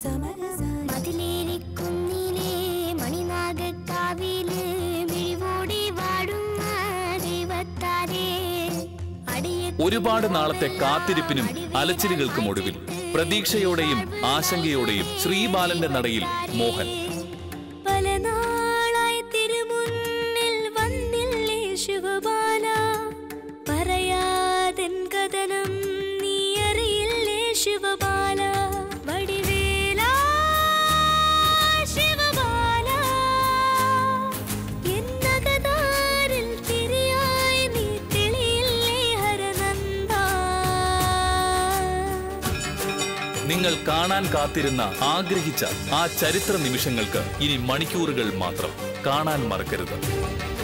മതിലേരിക്കുന്നിലേ മണിനാഗക്കാവില് മിഴിവോടി വാടുന്ന ദൈവത്താരേ അടിയ ഒരുപാട് നാളത്തെ കാത്തിരിപ്പിനും അലച്ചിലുകൾക്കും ഒടുവിൽ പ്രതീക്ഷയോടെയും ആശങ്കയോടെയും ശ്രീബാലന്റെ നടയിൽ മോഹൻ പല നാളായി തിരുമുന്നിൽ വന്നില്ലേ ശിവബാല പറയാതൻ കഥനം നീ അറിയില്ലേ ശിവബാല വടിവേല ശിവബാല എന്നകതാരിൽ തിരിയായി നീ തെളിയില്ലേ ഹരനന്ദ നിങ്ങൾ കാണാൻ കാത്തിരുന്ന ആഗ്രഹിച്ച ആ ചരിത്ര നിമിഷങ്ങൾക്ക് ഇനി മണിക്കൂറുകൾ മാത്രം കാണാൻ മറക്കരുത്